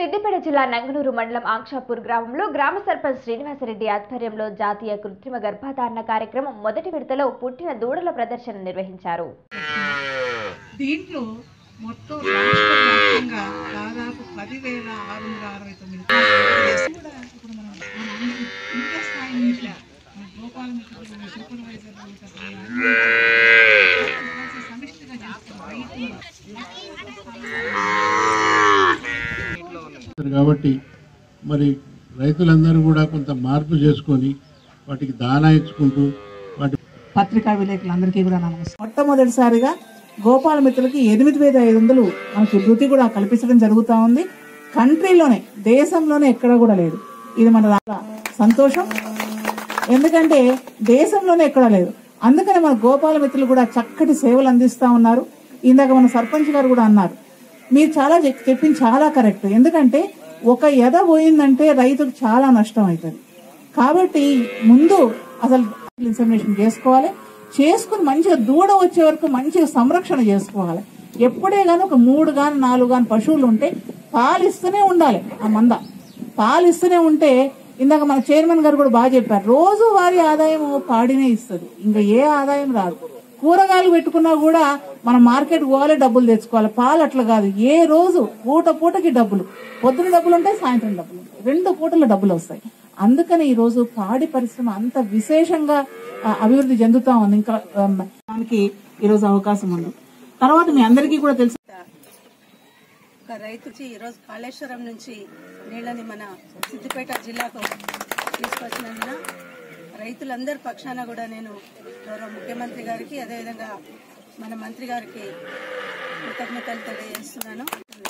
సిద్దిపేట జిల్లా నంగనూరు మండలం ఆంక్షాపూర్ గ్రామంలో గ్రామ సర్పంచ్ శ్రీనివాసరెడ్డి ఆధ్వర్యంలో జాతీయ కృత్రిమ గర్భధారణ కార్యక్రమం మొదటి విడతలో పుట్టిన దూడల ప్రదర్శన నిర్వహించారు దీంట్లో మొత్తం రాష్ట్ర వ్యాప్తంగా దాదాపు పదివేల ఆరు వందల అరవై తొమ్మిది కూడా ఇప్పుడు మనం మన అన్ని ఇంత స్థాయి నుంచి మన గోపాల మిత్రులు సూపర్వైజర్లు ఇంకా అందరూ సమిష్టిగా చేస్తున్నారు రైతులు చేస్తారు కాబట్టి మరి రైతులందరూ కూడా కొంత మార్పు చేసుకొని వాటికి దానా ఇచ్చుకుంటూ వాటి పత్రికా విలేకరులందరికీ కూడా నమస్కారం మొట్టమొదటిసారిగా గోపాల మిత్రులకి ఎనిమిది వేల ఐదు వందలు మనకి వృత్తి కూడా కల్పించడం జరుగుతూ ఉంది కంట్రీలోనే దేశంలోనే ఎక్కడ కూడా లేదు ఇది మన చాలా సంతోషం ఎందుకంటే దేశంలోనే ఎక్కడ లేదు అందుకని మన గోపాల మిత్రులు కూడా చక్కటి సేవలు అందిస్తా ఉన్నారు ఇందాక మన సర్పంచ్ గారు కూడా అన్నారు మీరు చాలా చెప్- చెప్పింది చాలా కరెక్ట్ ఎందుకంటే ఒక ఎద పోయిందంటే రైతుకు చాలా నష్టం అవుతుంది కాబట్టి ముందు అసలు ఇన్ఫర్మేషన్ చేసుకోవాలి చేసుకుని మంచిగా దూడ వచ్చే వరకు మంచిగా సంరక్షణ చేసుకోవాలి ఎప్పుడే గాని ఒక మూడు గాని నాలుగు గాని పశువులు ఉంటే పాలు ఇస్తూనే ఉండాలి ఆ మంద పాలు ఇస్తూనే ఉంటే ఇందాక మన చైర్మన్ గారు కూడా బాగా చెప్పారు రోజు వారి ఆదాయం పాడినే ఇస్తుంది ఇంకా ఏ ఆదాయం రాదు కూరగాయలు పెట్టుకున్నా కూడా మనం మార్కెట్ పోవాలి డబ్బులు తెచ్చుకోవాలి పాలు అట్లా కాదు ఏ రోజు పూట పూటకి డబ్బులు పొద్దున డబ్బులు ఉంటాయి సాయంత్రం డబ్బులు ఉంటాయి రెండు పూటల డబ్బులు వస్తాయి అందుకని ఈ రోజు పాడి పరిశ్రమ అంత విశేషంగా ఆ, అభివృద్ధి చెందుతా ఉంది ఇంకా ఆ, దానికి ఈ రోజు అవకాశం ఉంది తర్వాత మీ అందరికీ కూడా తెలుసు ఒక రైతుకి ఈరోజు కాళేశ్వరం నుంచి నీళ్ళని మన సిద్దిపేట జిల్లాకు తీసుకొచ్చినందున రైతులందరి పక్షాన కూడా నేను గౌరవ ముఖ్యమంత్రి గారికి అదేవిధంగా మన మంత్రి గారికి కృతజ్ఞతలు తెలియజేస్తున్నాను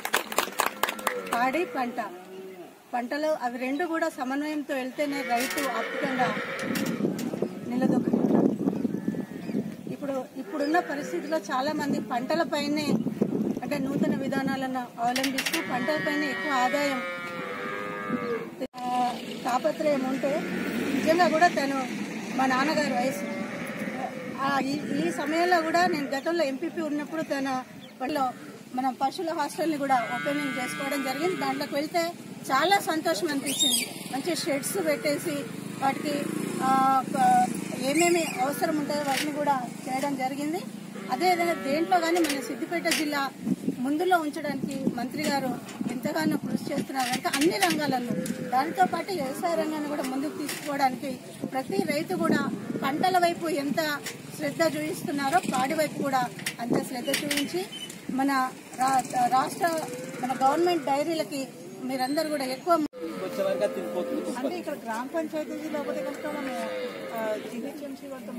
పాడి పంట పంటలు అవి రెండు కూడా సమన్వయంతో వెళ్తేనే రైతు ఆర్థికంగా నిలదొక్కుంటాడు ఇప్పుడు ఇప్పుడున్న పరిస్థితిలో చాలా మంది పంటలపైనే అంటే నూతన విధానాలను అవలంబిస్తూ పంటలపైనే ఎక్కువ ఆదాయం ఆ, తాపత్రయం ఉంటే నిజంగా కూడా తను మా నాన్నగారి వయసు ఆ, ఈ ఈ సమయంలో కూడా నేను గతంలో ఎంపీపీ ఉన్నప్పుడు తన పనిలో మనం పశువుల హాస్టల్ని కూడా ఓపెనింగ్ చేసుకోవడం జరిగింది దాంట్లోకి వెళ్తే చాలా సంతోషం అనిపించింది మంచి షెడ్స్ పెట్టేసి వాటికి ఆ, ప- ఏమేమి అవసరం ఉంటాయో వాటిని కూడా చేయడం జరిగింది అదేవిధంగా దేంట్లో కానీ మన సిద్దిపేట జిల్లా ముందులో ఉంచడానికి మంత్రి గారు ఎంతగానో కృషి చేస్తున్నారు కనుక అన్ని రంగాలను దానితో పాటు వ్యవసాయ రంగాన్ని కూడా ముందుకు తీసుకోవడానికి ప్రతి రైతు కూడా పంటల వైపు ఎంత శ్రద్ధ చూపిస్తున్నారో పాడి వైపు కూడా అంత శ్రద్ధ చూపించి మన రా- రాష్ట్ర మన గవర్నమెంట్ డైరీలకి మీరందరూ కూడా ఎక్కువ అంటే ఇక్కడ గ్రామ పంచాయతీ లేకపోతే కనుక మనం జిహెచ్ఎంసీ వాళ్ళతో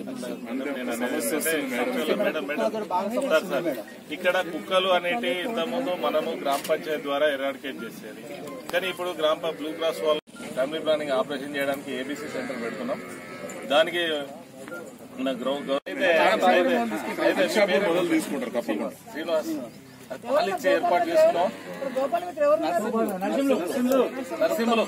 సార్, సార్. ఇక్కడ కుక్కలు అనేటి ఇంతకుముందు మనము గ్రామ పంచాయతీ ద్వారా ఎరాడికేట్ చేసేది కానీ ఇప్పుడు గ్రామ ప- బ్లూ క్రాస్ వాళ్ళు ఫ్యామిలీ ప్లానింగ్ ఆపరేషన్ చేయడానికి ఏబీసీ సెంటర్ పెడుతున్నాం దానికి మన గ్రౌ గౌ- అయితే- అయితే- అయితే శ్రీనివాస్. శ్రీనివాస్ అది పాలు ఇచ్చే ఏర్పాటు చేసుకున్నాం గోపాల మిత్ర ఎవరు నరసింహులు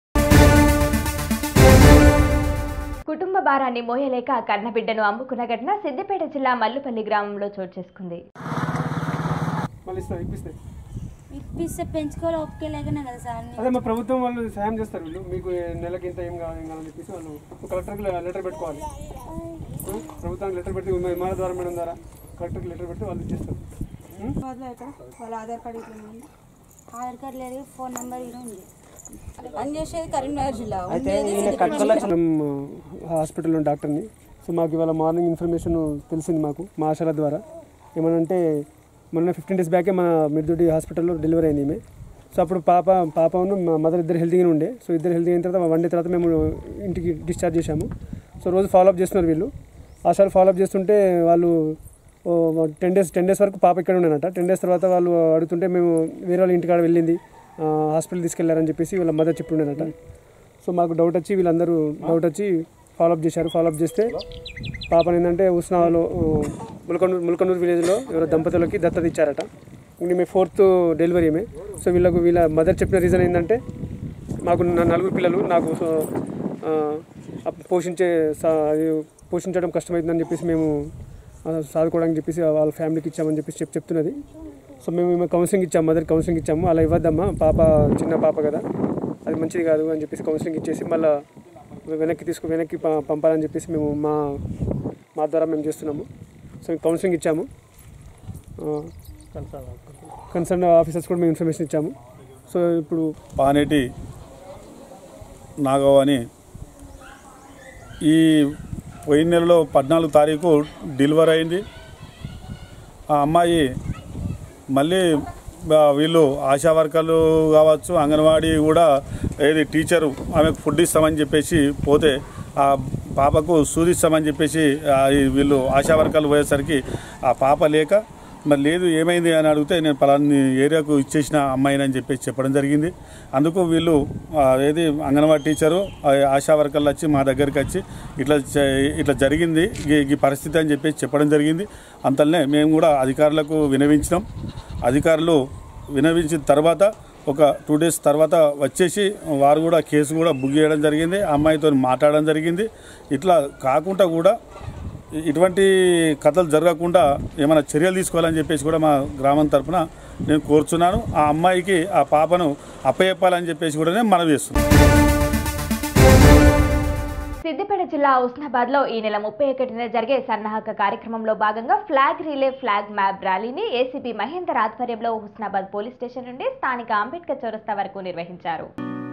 కుటుంబ భారాన్ని మోయలేక కన్నబిడ్డను అమ్ముకున్న ఘటన సిద్దిపేట జిల్లా మల్లుపల్లి గ్రామంలో చోటు చేసుకుంది మళ్ళీ ఇస్తారు ఇప్పిస్తే ఇప్పిస్తే పెంచుకోవాలి ఒప్పుకోలేకనే కదా సార్ అదే మా ప్రభుత్వం వాళ్ళు సాయం చేస్తారు వీళ్ళు మీకు నెలకి ఇంత ఏం కావాలి ఏం కావాలని చెప్పేసి వాళ్ళు కలెక్టర్కి లెటర్ పెట్టుకోవాలి ఉం? ప్రభుత్వానికి లెటర్ పెట్టి విమాన ద్వారా మేడం ద్వారా కలెక్టర్కి లెటర్ పెట్టి వాళ్ళు ఇచ్చేస్తారు ఉం? వాళ్ళ ఆధార్ కార్డు ఇట్లా ఉంది ఆధార్ కార్డు లేదు ఫోన్ నెంబర్ ఇలా ఉంది పని చేసేది కరీంనగర్ జిల్లా మనం హాస్పిటల్లో డాక్టర్ని సో మాకు ఇవాళ మార్నింగ్ ఇన్ఫర్మేషన్ తెలిసింది మాకు మా ఆశాల ద్వారా ఏమనంటే మొన్న ఫిఫ్టీన్ డేస్ బ్యాకే మన మిర్దుడి హాస్పిటల్లో డెలివరీ అయింది ఈమె సో అప్పుడు పాప పాపను మా మదర్ ఇద్దరు హెల్తీగానే ఉండే సో ఇద్దరు హెల్తీ అయిన తర్వాత వన్ డే తర్వాత మేము ఇంటికి డిశ్చార్జ్ చేశాము సో రోజు ఫాలోఅప్ చేస్తున్నారు వీళ్ళు ఆశాలు ఫాలోఅప్ చేస్తుంటే వాళ్ళు టెన్ డేస్ టెన్ డేస్ వరకు పాప ఇక్కడ ఉండేనట టెన్ డేస్ తర్వాత వాళ్ళు అడుగుతుంటే మేము వేరే వాళ్ళ ఇంటికాడ వెళ్ళింది ఆ, హాస్పిటల్ తీసుకెళ్లారని చెప్పేసి వాళ్ళ మదర్ చెప్పి ఉండేనట సో మాకు డౌట్ వచ్చి వీళ్ళందరూ డౌట్ వచ్చి ఫాలోఅప్ చేశారు ఫాలోఅప్ చేస్తే పాపని ఏంటంటే ఉస్నాలో ములకనూరు ములకనూరు విలేజ్లో ఎవరో దంపతులకి దత్తత ఇచ్చారట ఇంక మేము ఫోర్త్ డెలివరీ ఏమే సో వీళ్ళకు వీళ్ళ మదర్ చెప్పిన రీజన్ ఏంటంటే మాకు నా నలుగురు పిల్లలు నాకు సో, ఆ, అప్ పోషించే సా- అది పోషించడం కష్టమవుతుందని చెప్పేసి మేము ఆ, సాదుకోవడానికి చెప్పేసి వాళ్ళ ఫ్యామిలీకి ఇచ్చామని చెప్పేసి చెప్ చెప్తున్నది సో మేము ఈమె కౌన్సిలింగ్ ఇచ్చాము మదర్ కౌన్సిలింగ్ ఇచ్చాము అలా ఇవ్వద్దమ్మా పాప చిన్న పాప కదా అది మంచిది కాదు అని చెప్పేసి కౌన్సిలింగ్ ఇచ్చేసి మళ్ళీ వెనక్కి తీసుకు వెనక్కి ప- పంపాలని చెప్పేసి మేము మా మా ద్వారా మేము చేస్తున్నాము సో కౌన్సిలింగ్ ఇచ్చాము కన్సర్న్ ఆఫీసర్స్ కూడా మేము ఇన్ఫర్మేషన్ ఇచ్చాము సో ఇప్పుడు పానేటి నాగవ్ అని ఈ పోయిన నెలలో పద్నాలుగు తారీఖు డెలివరీ అయింది ఆ అమ్మాయి మళ్ళీ ఆ, వీళ్ళు ఆశా వర్కర్లు కావచ్చు అంగన్వాడీ కూడా ఏది టీచరు ఆమెకు ఫుడ్ ఇస్తామని చెప్పేసి పోతే ఆ పాపకు సూదిస్తామని చెప్పేసి ఆ, ఈ వీళ్ళు ఆశా వర్కర్లు పోయేసరికి ఆ పాప లేక మరి లేదు ఏమైంది అని అడిగితే నేను పలాని ఏరియాకు ఇచ్చేసిన అమ్మాయిని అని చెప్పేసి చెప్పడం జరిగింది అందుకు వీళ్ళు ఆ, ఏది అంగన్వాడీ టీచరు ఆ, ఆశా వర్కర్లు వచ్చి మా దగ్గరికి వచ్చి ఇట్లా చే- ఇట్లా జరిగింది ఈ- ఈ పరిస్థితి అని చెప్పేసి చెప్పడం జరిగింది అంతలోనే మేము కూడా అధికారులకు వినవించినాం అధికారులు వినవించిన తర్వాత ఒక టూ డేస్ తర్వాత వచ్చేసి వారు కూడా కేసు కూడా బుక్ చేయడం జరిగింది ఆ అమ్మాయితో మాట్లాడడం జరిగింది ఇట్లా కాకుండా కూడా ఇ- ఇటువంటి కథలు జరగకుండా ఏమైనా చర్యలు తీసుకోవాలని చెప్పేసి కూడా మా గ్రామం తరపున నేను కోరుచున్నాను ఆ అమ్మాయికి ఆ పాపను అప్పచెప్పాలని చెప్పేసి కూడా నేను మనవి చేస్తున్నాను సిద్దిపేట జిల్లా ఉస్నాబాద్ లో ఈ నెల ముప్పై ఒకటిన జరిగే సన్నాహక కార్యక్రమంలో భాగంగా ఫ్లాగ్ రిలే ఫ్లాగ్ మ్యాప్ ర్యాలీని ఏసీపీ మహేందర్ ఆధ్వర్యంలో హుస్నాబాద్ పోలీస్ స్టేషన్ నుండి స్థానిక అంబేద్కర్ చౌరస్తా వరకు నిర్వహించారు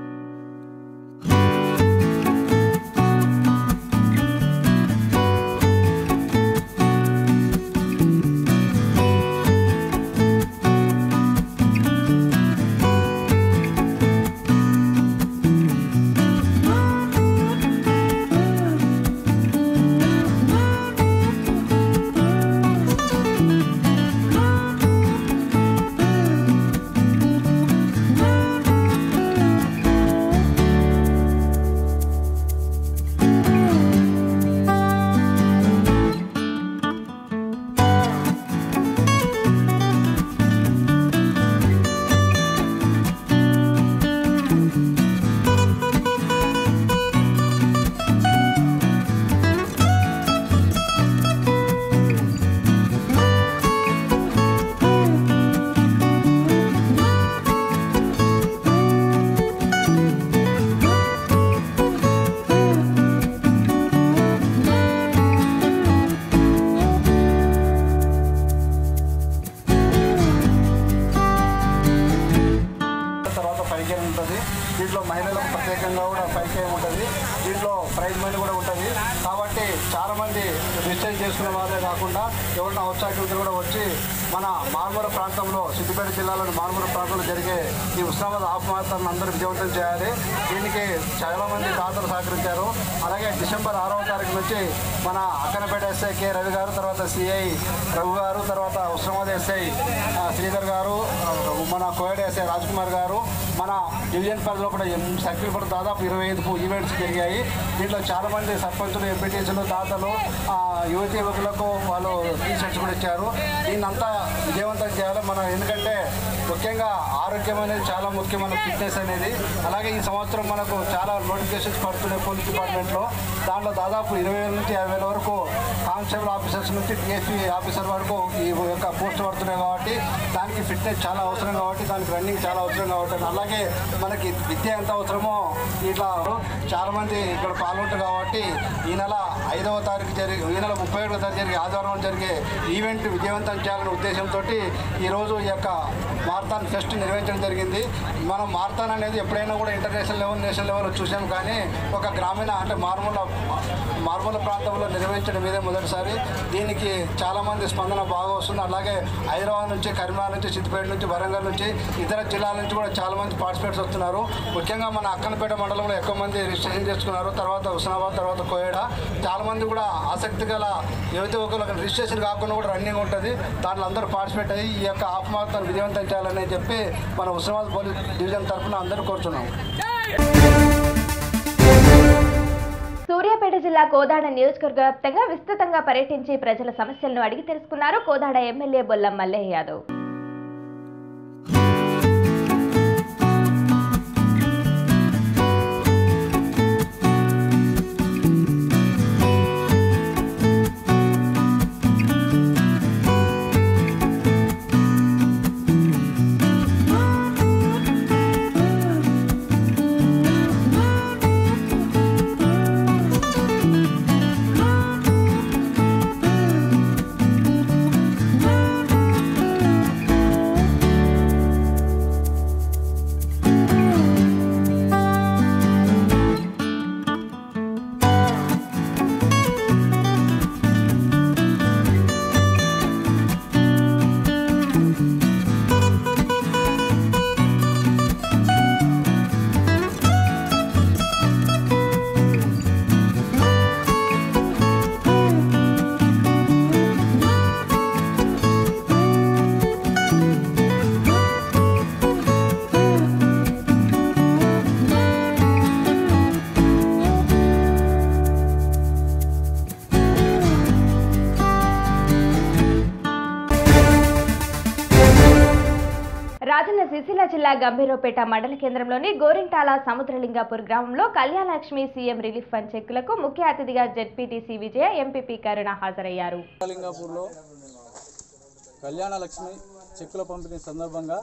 తర్వాత ఫైవ్ గేమ్ ఉంటుంది దీంట్లో మహిళలకు ప్రత్యేకంగా కూడా ఫైవ్ గేమ్ ఉంటుంది దీంట్లో ప్రైజ్ మనీ కూడా ఉంటుంది కాబట్టి చాలా మంది రిజిస్టర్ చేసుకునే వాళ్ళే కాకుండా ఎవరైనా ఔత్సాహికులు కూడా వచ్చి మన మారుమూల ప్రాంతంలో సిద్దిపేట జిల్లాలోని మారుమూల ప్రాంతంలో జరిగే ఈ ఉస్మానాబాద్ హాఫ్ మారథాన్ అందరూ విజయవంతం చేయాలి దీనికి చాలా మంది దాతలు సహకరించారు అలాగే డిసెంబర్ ఆరవ తారీఖు నుంచి మన అక్కనపేట ఎస్ఐ కె రవి గారు తర్వాత సిఐ రఘు గారు తర్వాత ఉస్మానాబాద్ ఎస్ఐ ఆ, శ్రీధర్ గారు ఆ, మన కోయడ ఎస్ఐ రాజ్ కుమార్ గారు మన డివిజన్ పరిధిలో కూడా ఎం- సర్కిల్ కూడా దాదాపు ఇరవై ఐదు ఈవెంట్స్ జరిగాయి దీంట్లో చాలా మంది సర్పంచులు ఎంపీటీసీలు దాతలు ఆ, యువతి యువకులకు వాళ్ళు టీ షర్ట్స్ కూడా ఇచ్చారు దీన్నంతా విజయవంతం చేయాలి మనం ఎందుకంటే ముఖ్యంగా ఆరోగ్యం అనేది చాలా ముఖ్యమైన ఫిట్నెస్ అనేది అలాగే ఈ సంవత్సరం మనకు చాలా నోటిఫికేషన్స్ పడుతున్నాయి పోలీస్ డిపార్ట్మెంట్లో దాంట్లో దాదాపు ఇరవై వేల నుంచి యాభై వేల వరకు కానిస్టేబుల్ ఆఫీసర్స్ నుంచి టీఎస్పీ ఆఫీసర్ వరకు ఈ యొక్క పోస్ట్ పడుతున్నాయి కాబట్టి దానికి ఫిట్నెస్ చాలా అవసరం కాబట్టి దానికి రన్నింగ్ చాలా అవసరం కాబట్టి అలాగే మనకి విద్య ఎంత అవసరమో ఇట్లా చాలా మంది ఇక్కడ పాల్గొంటారు కాబట్టి ఈ నెల ఐదవ తారీఖు జరిగే ఈ నెల ముప్పై ఒకటో తారీఖు జరిగే ఆదివారం జరిగే ఈవెంట్ విజయవంతం చేయాలనే ఉద్దేశంతో ఈరోజు ఈ యొక్క మారథాన్ ఫెస్ట్ నిర్వహించడం జరిగింది మనం మారథాన్ అనేది ఎప్పుడైనా కూడా ఇంటర్నేషనల్ లెవెల్ నేషనల్ లెవెల్ చూసాం కానీ ఒక గ్రామీణ అంటే మారుమూల మారుమూల ప్రాంతంలో నిర్వహించడం ఇదే మొదటిసారి దీనికి చాలామంది స్పందన బాగా వస్తుంది అలాగే హైదరాబాద్ నుంచి కరీంనగర్ నుంచి సిద్దిపేట నుంచి వరంగల్ నుంచి ఇతర జిల్లాల నుంచి కూడా చాలా మంది పార్టిసిపేట్స్ వస్తున్నారు ముఖ్యంగా మన అక్కనపేట మండలంలో ఎక్కువ మంది రిజిస్ట్రేషన్ చేసుకున్నారు తర్వాత హుస్నాబాద్ తర్వాత కోయడ చాలా మంది కూడా ఆసక్తి గల యువతి యువకులకు రిజిస్ట్రేషన్ కాకుండా కూడా రన్నింగ్ ఉంటుంది దాంట్లో అందరూ పార్టిసిపేట్ అయ్యి ఈ యొక్క హాఫ్ మారథాన్ విజయవంతం చేయాలని చెప్పి మన హుస్నాబాద్ పోలీస్ డివిజన్ తరఫున అందరూ కోరుతున్నాం సూర్యాపేట జిల్లా కోదాడ నియోజకవర్గ వ్యాప్తంగా విస్తృతంగా పర్యటించి ప్రజల సమస్యలను అడిగి తెలుసుకున్నారు కోదాడ ఎమ్మెల్యే బొల్లం మల్లయ్య యాదవ్ రాజన్న సిరిసిల్ల జిల్లా గంభీరపేట మండల కేంద్రంలోని గోరింటాల సముద్రలింగాపూర్ గ్రామంలో కళ్యాణలక్ష్మి సీఎం రిలీఫ్ ఫండ్ చెక్కులకు ముఖ్య అతిథిగా జెడ్పీటీసీ విజయ ఎంపీపీ కరుణ హాజరయ్యారు లింగాపూర్లో కళ్యాణ లక్ష్మి చెక్కుల పంపిణీ సందర్భంగా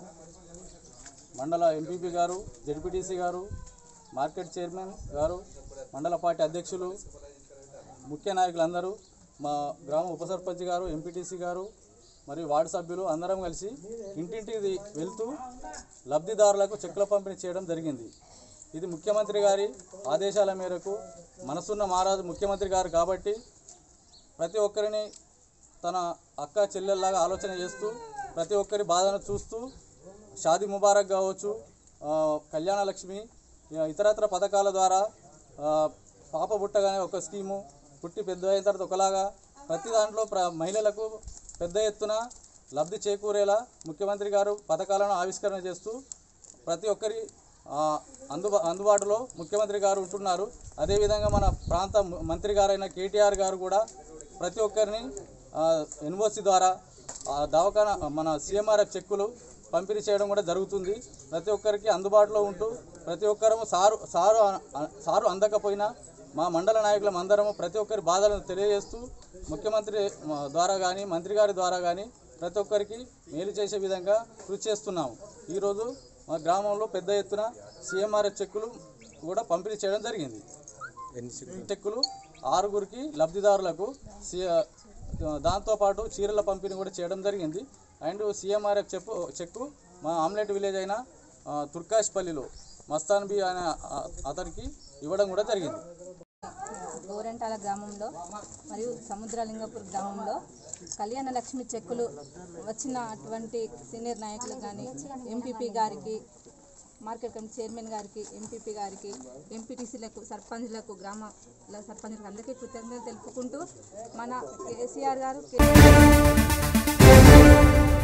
మండల ఎంపీపీ గారు జడ్పీటీసీ గారు మార్కెట్ చైర్మన్ గారు మండల పార్టీ అధ్యక్షులు ముఖ్య నాయకులందరూ మా గ్రామ ఉప సర్పంచ్ గారు ఎంపీటీసీ గారు మరియు వార్డు సభ్యులు అందరం కలిసి ఇంటింటికి వెళ్తూ లబ్ధిదారులకు చెక్కుల పంపిణీ చేయడం జరిగింది ఇది ముఖ్యమంత్రి గారి ఆదేశాల మేరకు మనసున్న మహారాజు ముఖ్యమంత్రి గారు కాబట్టి ప్రతి ఒక్కరిని తన అక్క చెల్లెల్లాగా ఆలోచన చేస్తూ ప్రతి ఒక్కరి బాధను చూస్తూ షాది ముబారక్ కావచ్చు ఆ, కళ్యాణ లక్ష్మి ఇక ఇతరత్ర పథకాల ద్వారా ఆ, పాప పుట్టగానే ఒక స్కీము పుట్టి పెద్ద అయిన తర్వాత ఒకలాగా ప్రతి దాంట్లో ప్ర మహిళలకు పెద్ద ఎత్తున లబ్ధి చేకూరేలా ముఖ్యమంత్రి గారు పథకాలను ఆవిష్కరణ చేస్తూ ప్రతి ఒక్కరి ఆ, అందుబా అందుబాటులో ముఖ్యమంత్రి గారు ఉంటున్నారు అదేవిధంగా మన ప్రాంత ము- మంత్రి గారైన కేటీఆర్ గారు కూడా ప్రతి ఒక్కరిని ఎన్ఓసి ద్వారా ఆ, దవాఖానా మన సీఎంఆర్ఎఫ్ చెక్కులు పంపిణీ చేయడం కూడా జరుగుతుంది ప్రతి ఒక్కరికి అందుబాటులో ఉంటూ ప్రతి ఒక్కరము సారు సారు అ- సారు అందకపోయినా మా మండల నాయకులం అందరము ప్రతి ఒక్కరి బాధలను తెలియజేస్తూ ముఖ్యమంత్రి మ, ద్వారా కానీ మంత్రి గారి ద్వారా కానీ ప్రతి ఒక్కరికి మేలు చేసే విధంగా కృషి చేస్తున్నాము ఈరోజు మా గ్రామంలో పెద్ద ఎత్తున సీఎంఆర్ఎఫ్ చెక్కులు కూడా పంపిణీ చేయడం జరిగింది చెక్కులు ఆరుగురికి లబ్ధిదారులకు సి దాంతోపాటు చీరల పంపిణీ కూడా చేయడం జరిగింది అండ్ సీఎంఆర్ఎఫ్ చెప్పు చెక్కు మా ఆమ్లెట్ విలేజ్ అయిన ఆ, తుర్కాష్పల్లిలో మస్తాన్ బి అనే ఆ- అతనికి ఇవ్వడం కూడా జరిగింది గోరెంటాల గ్రామంలో మరియు సముద్రలింగపూర్ గ్రామంలో కళ్యాణ లక్ష్మి చెక్కులు వచ్చిన అటువంటి సీనియర్ నాయకులకు కానీ ఎంపీపీ గారికి మార్కెట్ కమిటీ చైర్మన్ గారికి ఎంపీపీ గారికి ఎంపీటీసీలకు సర్పంచ్లకు గ్రామ సర్పంచ్లకు అందరికీ కృతజ్ఞతలు తెలుపుకుంటూ మన కేసీఆర్ గారు కే-